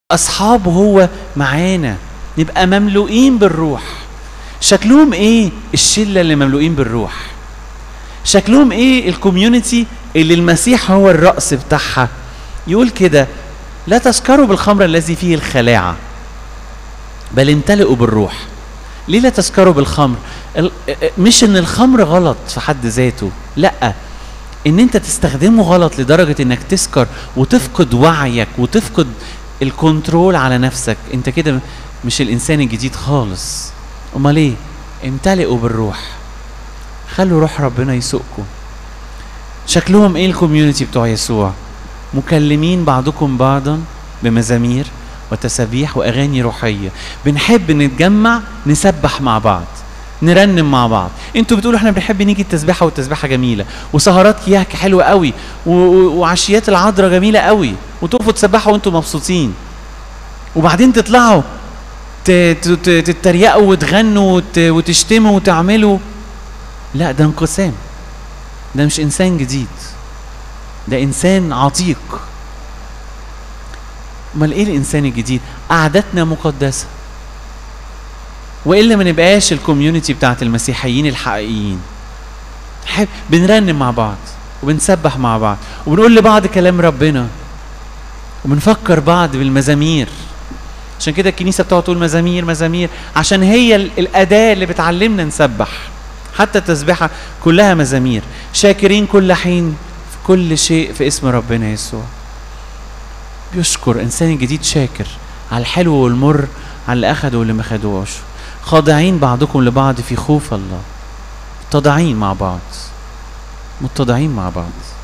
اصحابه هو معانا نبقى مملوئين بالروح شكلهم ايه الشله اللي مملوئين بالروح شكلهم ايه الكوميونتي اللي المسيح هو الراس بتاعها يقول كده لا تسكروا بالخمر الذي فيه الخلاعه بل امتلئوا بالروح ليه لا تسكروا بالخمر ال- مش ان الخمر غلط في حد ذاته لا ان انت تستخدمه غلط لدرجه انك تسكر وتفقد وعيك وتفقد الكنترول على نفسك انت كده مش الانسان الجديد خالص امال ايه امتلئوا بالروح خلوا روح ربنا يسوقكم شكلهم ايه الكوميونتي بتوع يسوع مكلمين بعضكم بعضا بمزامير وتسابيح واغاني روحيه بنحب نتجمع نسبح مع بعض نرنم مع بعض انتوا بتقولوا احنا بنحب نيجي التسبيحه والتسبيحه جميله وسهرات كياك حلوه قوي و- و- وعشيات العذراء جميله قوي وتقفوا تسبحوا وانتوا مبسوطين وبعدين تطلعوا ت- ت- ت- تتريقوا وتغنوا وت- وتشتموا وتعملوا لا ده انقسام ده مش انسان جديد ده انسان عتيق امال ايه الانسان الجديد قعدتنا مقدسه والا ما نبقاش الكوميونتي بتاعت المسيحيين الحقيقيين حب بنرنم مع بعض وبنسبح مع بعض وبنقول لبعض كلام ربنا وبنفكر بعض بالمزامير عشان كده الكنيسه بتقعد تقول مزامير مزامير عشان هي ال- الاداه اللي بتعلمنا نسبح حتى التسبيحه كلها مزامير شاكرين كل حين في كل شيء في اسم ربنا يسوع بيشكر انسان الجديد شاكر على الحلو والمر على اللي اخده واللي ما خدوش خاضعين بعضكم لبعض في خوف الله متضعين مع بعض متضعين مع بعض